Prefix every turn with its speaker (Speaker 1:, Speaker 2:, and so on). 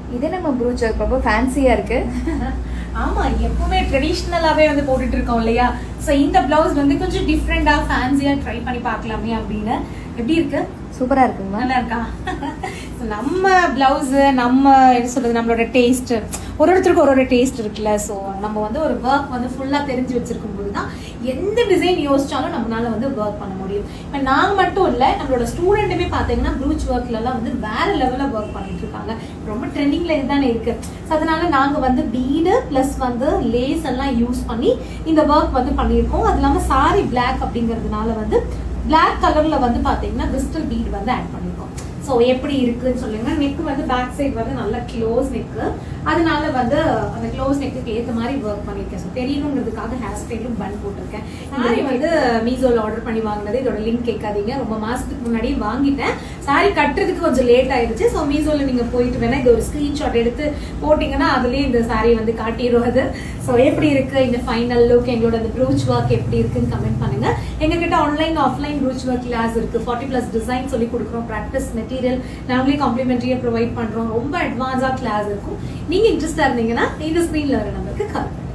Speaker 1: இது நம்ம brooch work ரொம்ப ஃபேன்சியா இருக்கு
Speaker 2: ஆமா எப்பவுமே ட்ரெடிஷ்னலாவே வந்து போட்டுட்டு இருக்கோம் இல்லையா சோ இந்த பிளவுஸ் வந்து கொஞ்சம் டிஃப்ரெண்டா ஃபேன்சியா ட்ரை பண்ணி பார்க்கலாமே அப்படின்னு எப்படி இருக்கு
Speaker 1: சூப்பரா இருக்குங்க
Speaker 2: நல்லா இருக்கா So, நம்ம பிளவுஸ் நம்ம என்ன சொல்றது நம்மளோட டேஸ்ட் ஒரு ஒருத்தருக்கு ஒரு ஒரு டேஸ்ட் இருக்குல்ல ஸோ நம்ம வந்து ஒரு ஒர்க் வந்து ஃபுல்லாக தெரிஞ்சு வச்சிருக்கும் போது தான் எந்த டிசைன் யோசிச்சாலும் நம்மளால வந்து ஒர்க் பண்ண முடியும் இப்போ நாங்கள் மட்டும் இல்லை நம்மளோட ஸ்டூடெண்ட்டுமே பார்த்தீங்கன்னா ப்ரூச் ஒர்க்லலாம் வந்து வேற லெவலில் ஒர்க் பண்ணிட்டு இருக்காங்க ரொம்ப ட்ரெண்டிங்கில் இதுதானே இருக்கு ஸோ அதனால நாங்கள் வந்து பீடு ப்ளஸ் வந்து லேஸ் எல்லாம் யூஸ் பண்ணி இந்த ஒர்க் வந்து பண்ணியிருக்கோம் அது இல்லாமல் சாரி பிளாக் அப்படிங்கிறதுனால வந்து பிளாக் கலர்ல வந்து பாத்தீங்கன்னா கிறிஸ்டல் பீட் வந்து ஆட் பண்ணிருக்கோம் ஸோ எப்படி இருக்குன்னு சொல்லுங்க நெக் வந்து பேக் சைடு வந்து நல்ல க்ளோஸ் நெக்கு அதனால வந்து அந்த க்ளோஸ் நெக்குக்கு ஏற்ற மாதிரி ஒர்க் பண்ணியிருக்கேன் ஸோ தெரியணுங்கிறதுக்காக ஹேர் ஸ்டைலும் பன் போட்டிருக்கேன் சாரி வந்து மீசோல ஆர்டர் பண்ணி வாங்கினது இதோட லிங்க் கேட்காதீங்க ரொம்ப மாசத்துக்கு முன்னாடி வாங்கிட்டேன் சாரி கட்டுறதுக்கு கொஞ்சம் லேட் ஆயிடுச்சு ஸோ மீசோல நீங்க போயிட்டு வேணா இது ஒரு ஸ்கிரீன்ஷாட் எடுத்து போட்டீங்கன்னா அதுலயே இந்த சாரி வந்து காட்டிடும் அது ஸோ எப்படி இருக்கு இந்த ஃபைனல் லுக் எங்களோட அந்த ப்ரூச் ஒர்க் எப்படி இருக்குன்னு கமெண்ட் பண்ணுங்க எங்ககிட்ட online offline brooch work class இருக்கு ஃபார்ட்டி பிளஸ் டிசைன் சொல்லி கொடுக்குறோம் ப்ராக்டிஸ் மெட்டீரியல் நாங்களே காம்ப்ளிமெண்ட்ரியா ப்ரொவைட் பண்றோம் ரொம்ப அட்வான்ஸா கிளாஸ் இருக்கும் நீங்க இன்ட்ரெஸ்டா இருந்தீங்கன்னா இந்த ஸ்க்ரீன்ல வர நம்பருக்கு கால் பண்ணுங்க